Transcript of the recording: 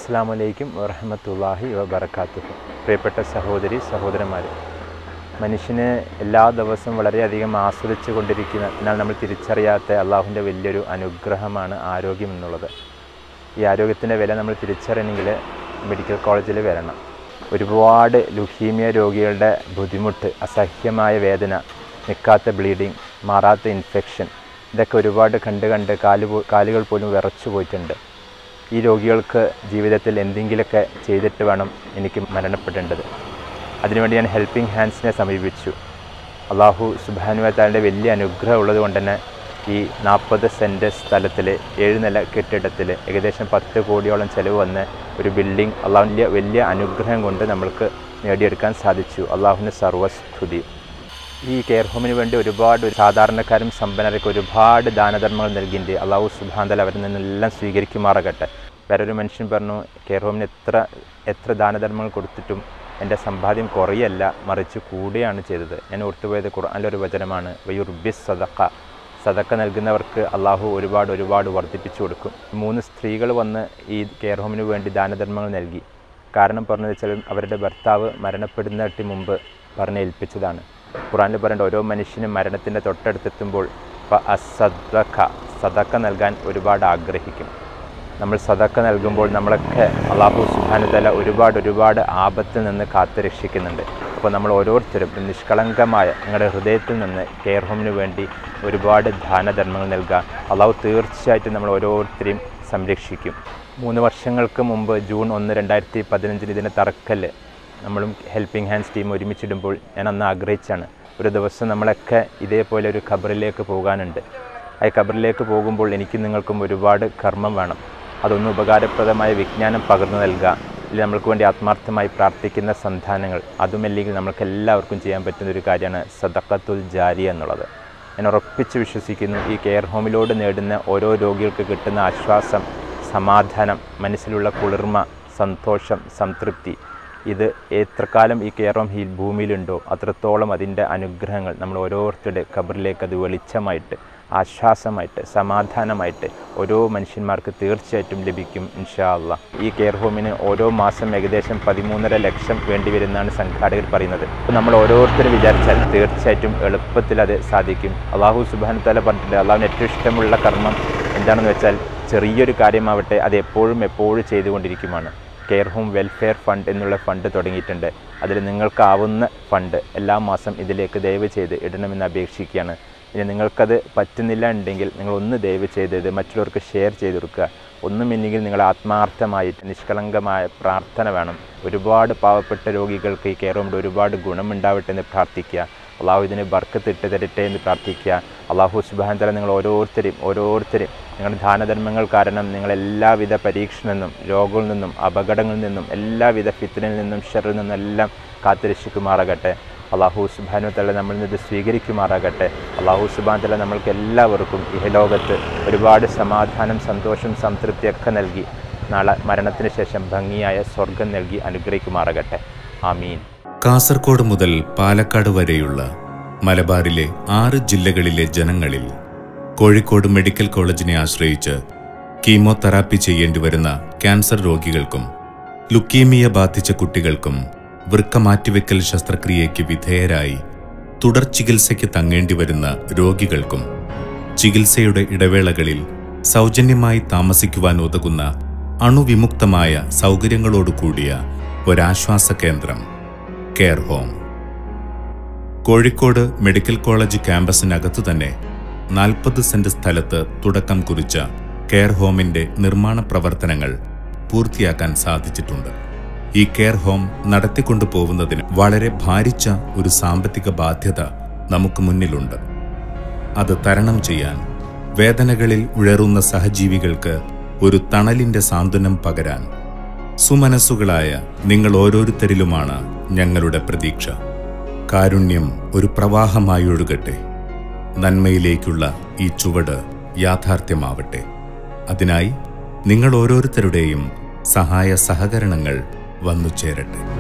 അസ്സാം വലൈക്കും വറഹമത്തല്ലാഹി വബർക്കാത്തുഹു പ്രിയപ്പെട്ട സഹോദരി സഹോദരന്മാർ മനുഷ്യന് എല്ലാ ദിവസവും വളരെയധികം ആസ്വദിച്ചു കൊണ്ടിരിക്കുന്ന എന്നാൽ നമ്മൾ തിരിച്ചറിയാത്ത അള്ളാഹുവിൻ്റെ വലിയൊരു അനുഗ്രഹമാണ് ആരോഗ്യം എന്നുള്ളത് ഈ ആരോഗ്യത്തിൻ്റെ വില നമ്മൾ തിരിച്ചറിയണമെങ്കിൽ മെഡിക്കൽ കോളേജിൽ വരണം ഒരുപാട് ലുഹീമിയ രോഗികളുടെ ബുദ്ധിമുട്ട് അസഹ്യമായ വേദന നിൽക്കാത്ത ബ്ലീഡിങ് മാറാത്ത ഇൻഫെക്ഷൻ ഇതൊക്കെ ഒരുപാട് കണ്ട് കണ്ട് കാല് പോ- കാലുകൾ പോലും വിറച്ചു പോയിട്ടുണ്ട് ഈ രോഗികൾക്ക് ജീവിതത്തിൽ എന്തെങ്കിലുമൊക്കെ ചെയ്തിട്ട് വേണം എനിക്ക് മരണപ്പെടേണ്ടത് അതിനുവേണ്ടി ഞാൻ ഹെൽപ്പിംഗ് ഹാൻഡ്സിനെ സമീപിച്ചു അള്ളാഹു സുബാനുവത്താലിൻ്റെ വലിയ അനുഗ്രഹം ഉള്ളത് കൊണ്ട് തന്നെ ഈ നാൽപ്പത് സെൻറ്റ് സ്ഥലത്തിൽ ഏഴ് നില കെട്ടിടത്തിൽ ഏകദേശം പത്ത് കോടിയോളം ചിലവ് വന്ന് ഒരു ബിൽഡിംഗ് അള്ളാഹുവിൻ്റെ വലിയ അനുഗ്രഹം കൊണ്ട് നമ്മൾക്ക് നേടിയെടുക്കാൻ സാധിച്ചു അള്ളാഹുവിന് സർവസ്തുതി ഈ കെയർ ഹോമിന് വേണ്ടി ഒരുപാട് സാധാരണക്കാരും സമ്പന്നരൊക്കെ ഒരുപാട് ദാനധർമ്മങ്ങൾ നൽകിയിട്ടുണ്ട് അള്ളാഹു സുബാന്തല അവരിൽ നിന്നെല്ലാം സ്വീകരിക്കുമാറാകട്ടെ വേറെ ഒരു മനുഷ്യൻ പറഞ്ഞു കെയർ ഹോമിന് എത്ര എത്ര ദാനധർമ്മങ്ങൾ കൊടുത്തിട്ടും എൻ്റെ സമ്പാദ്യം കുറയല്ല മറിച്ച് കൂടുകയാണ് ചെയ്തത് ഞാൻ ഓർത്തുപോയത് ഖുർആാനിലൊരു വചനമാണ് വയുർബിസ് സദക്ക സദക്ക നൽകുന്നവർക്ക് അള്ളാഹു ഒരുപാട് ഒരുപാട് വർദ്ധിപ്പിച്ചു കൊടുക്കും മൂന്ന് സ്ത്രീകൾ വന്ന് ഈ കെയർ ഹോമിന് വേണ്ടി ദാനധർമ്മങ്ങൾ നൽകി കാരണം പറഞ്ഞു വെച്ചാൽ അവരുടെ ഭർത്താവ് മരണപ്പെടുന്നതിന് മുമ്പ് പറഞ്ഞ് ഏൽപ്പിച്ചതാണ് ഖുറാനിൽ പറയേണ്ട ഓരോ മനുഷ്യനും മരണത്തിൻ്റെ തൊട്ടടുത്തെത്തുമ്പോൾ അസദക്ക സദക്ക നൽകാൻ ഒരുപാട് ആഗ്രഹിക്കും നമ്മൾ സദക്ക നൽകുമ്പോൾ നമ്മളൊക്കെ അള്ളാഹു സുബാനുതല ഒരുപാട് ഒരുപാട് ആപത്തിൽ നിന്ന് കാത്തു രക്ഷിക്കുന്നുണ്ട് അപ്പോൾ നമ്മൾ ഓരോരുത്തരും നിഷ്കളങ്കമായ നിങ്ങളുടെ ഹൃദയത്തിൽ നിന്ന് കെയർ ഹോമിന് വേണ്ടി ഒരുപാട് ദാനധർമ്മങ്ങൾ നൽകുക അള്ളാഹു തീർച്ചയായിട്ടും നമ്മൾ ഓരോരുത്തരെയും സംരക്ഷിക്കും മൂന്ന് വർഷങ്ങൾക്ക് മുമ്പ് ജൂൺ ഒന്ന് രണ്ടായിരത്തി പതിനഞ്ചിന് ഇതിൻ്റെ തറക്കല്ല് നമ്മളും ഹെൽപ്പിംഗ് ഹാൻഡ്സ് ടീം ഒരുമിച്ചിടുമ്പോൾ ഞാൻ അന്ന് ആഗ്രഹിച്ചാണ് ഒരു ദിവസം നമ്മളൊക്കെ ഇതേപോലെ ഒരു ഖബറിലേക്ക് പോകാനുണ്ട് ആ ഖബറിലേക്ക് പോകുമ്പോൾ എനിക്കും നിങ്ങൾക്കും ഒരുപാട് കർമ്മം വേണം അതൊന്ന് ഉപകാരപ്രദമായ വിജ്ഞാനം പകർന്നു നൽകുക ഇല്ലെങ്കിൽ നമ്മൾക്ക് വേണ്ടി ആത്മാർത്ഥമായി പ്രാർത്ഥിക്കുന്ന സന്താനങ്ങൾ അതുമല്ലെങ്കിൽ നമ്മൾക്ക് എല്ലാവർക്കും ചെയ്യാൻ പറ്റുന്ന ഒരു കാര്യമാണ് സദക്കത്തുൽ ജാരി എന്നുള്ളത് ഞാൻ ഉറപ്പിച്ച് വിശ്വസിക്കുന്നു ഈ കെയർ ഹോമിലോട് നേടുന്ന ഓരോ രോഗികൾക്ക് കിട്ടുന്ന ആശ്വാസം സമാധാനം മനസ്സിലുള്ള കുളിർമ സന്തോഷം സംതൃപ്തി ഇത് എത്രക്കാലം ഈ കെയർ ഹോം ഈ ഭൂമിയിലുണ്ടോ അത്രത്തോളം അതിൻ്റെ അനുഗ്രഹങ്ങൾ നമ്മൾ ഓരോരുത്തരുടെ ഖബറിലേക്ക് അത് വെളിച്ചമായിട്ട് ആശ്വാസമായിട്ട് സമാധാനമായിട്ട് ഓരോ മനുഷ്യന്മാർക്ക് തീർച്ചയായിട്ടും ലഭിക്കും ഇൻഷാ അള്ളാ ഈ കെയർ ഹോമിന് ഓരോ മാസം ഏകദേശം പതിമൂന്നര ലക്ഷം വേണ്ടി വരുന്നതാണ് സംഘാടകർ പറയുന്നത് അപ്പോൾ നമ്മൾ ഓരോരുത്തരും വിചാരിച്ചാൽ തീർച്ചയായിട്ടും എളുപ്പത്തിൽ അത് സാധിക്കും അള്ളാഹു സുബാൻ തല പറഞ്ഞിട്ടുണ്ട് അള്ളാഹുവിന് ഏറ്റവും ഇഷ്ടമുള്ള കർമ്മം എന്താണെന്ന് വെച്ചാൽ ചെറിയൊരു കാര്യമാവട്ടെ അത് എപ്പോഴും എപ്പോഴും ചെയ്തുകൊണ്ടിരിക്കുമാണ് കെയർ ഹോം വെൽഫെയർ ഫണ്ട് എന്നുള്ള ഫണ്ട് തുടങ്ങിയിട്ടുണ്ട് അതിൽ നിങ്ങൾക്കാവുന്ന ഫണ്ട് എല്ലാ മാസം ഇതിലേക്ക് ദയവ് ചെയ്ത് ഇടണമെന്ന് അപേക്ഷിക്കുകയാണ് ഇനി നിങ്ങൾക്കത് പറ്റുന്നില്ല ഉണ്ടെങ്കിൽ നിങ്ങൾ ഒന്ന് ദയവ് ചെയ്ത് ഇത് മറ്റുള്ളവർക്ക് ഷെയർ ചെയ്ത് കൊടുക്കുക ഒന്നുമില്ലെങ്കിൽ നിങ്ങൾ ആത്മാർത്ഥമായിട്ട് നിഷ്കളങ്കമായ പ്രാർത്ഥന വേണം ഒരുപാട് പാവപ്പെട്ട രോഗികൾക്ക് ഈ കെയർ ഹോമിൻ്റെ ഒരുപാട് ഗുണമുണ്ടാവട്ടെ എന്ന് പ്രാർത്ഥിക്കുക അള്ളാഹു ഇതിന് ബർക്കത്തിട്ട് തരട്ടെ എന്ന് പ്രാർത്ഥിക്കുക അള്ളാഹു സുബാൻ തല നിങ്ങൾ ഓരോരുത്തരെയും ഓരോരുത്തരെയും നിങ്ങളുടെ ദാനധർമ്മങ്ങൾ കാരണം നിങ്ങൾ എല്ലാവിധ പരീക്ഷണിൽ നിന്നും രോഗങ്ങളിൽ നിന്നും അപകടങ്ങളിൽ നിന്നും എല്ലാവിധ ഫിത്തിനിൽ നിന്നും ഷെറിൽ നിന്നും എല്ലാം കാത്തുരക്ഷിക്കുമാറാകട്ടെ അള്ളാഹു സുബാനു തല നമ്മളിൽ നിന്ന് ഇത് സ്വീകരിക്കുമാറാകട്ടെ അള്ളാഹു സുബാൻ തല നമ്മൾക്ക് എല്ലാവർക്കും ഇഹലോകത്ത് ഒരുപാട് സമാധാനം സന്തോഷം സംതൃപ്തിയൊക്കെ നൽകി നാളെ മരണത്തിന് ശേഷം ഭംഗിയായ സ്വർഗം നൽകി അനുഗ്രഹിക്കുമാറാകട്ടെ ആമീൻ കാസർഗോഡ് മുതൽ പാലക്കാട് വരെയുള്ള മലബാറിലെ ആറ് ജില്ലകളിലെ ജനങ്ങളിൽ കോഴിക്കോട് മെഡിക്കൽ കോളേജിനെ ആശ്രയിച്ച് കീമോതെറാപ്പി ചെയ്യേണ്ടി വരുന്ന ക്യാൻസർ രോഗികൾക്കും ലുക്കീമിയ ബാധിച്ച കുട്ടികൾക്കും വൃക്ക മാറ്റിവെക്കൽ ശസ്ത്രക്രിയയ്ക്ക് വിധേയരായി തുടർ ചികിത്സയ്ക്ക് തങ്ങേണ്ടി വരുന്ന രോഗികൾക്കും ചികിത്സയുടെ ഇടവേളകളിൽ സൗജന്യമായി താമസിക്കുവാൻ ഉതകുന്ന അണുവിമുക്തമായ സൗകര്യങ്ങളോടുകൂടിയ ഒരാശ്വാസ കേന്ദ്രം care home Kozhikode medical college ക്യാമ്പസിനകത്തു തന്നെ നാൽപ്പത് സെന്റ് സ്ഥലത്ത് തുടക്കം കുറിച്ച കെയർ ഹോമിന്റെ നിർമ്മാണ പ്രവർത്തനങ്ങൾ പൂർത്തിയാക്കാൻ സാധിച്ചിട്ടുണ്ട് ഈ കെയർ ഹോം നടത്തിക്കൊണ്ടു പോകുന്നതിന് വളരെ ഭാരിച്ച ഒരു സാമ്പത്തിക ബാധ്യത നമുക്ക് മുന്നിലുണ്ട് അത് തരണം ചെയ്യാൻ വേദനകളിൽ ഉഴറുന്ന സഹജീവികൾക്ക് ഒരു തണലിന്റെ സാന്ത്വനം പകരാൻ സുമനസ്സുകളായ നിങ്ങൾ ഓരോരുത്തരിലുമാണ് ഞങ്ങളുടെ പ്രതീക്ഷ കാരുണ്യം ഒരു പ്രവാഹമായി ഒഴുകട്ടെ നന്മയിലേക്കുള്ള ഈ ചുവട് യാഥാർത്ഥ്യമാവട്ടെ അതിനായി നിങ്ങൾ ഓരോരുത്തരുടെയും സഹായ സഹകരണങ്ങൾ വന്നു ചേരട്ടെ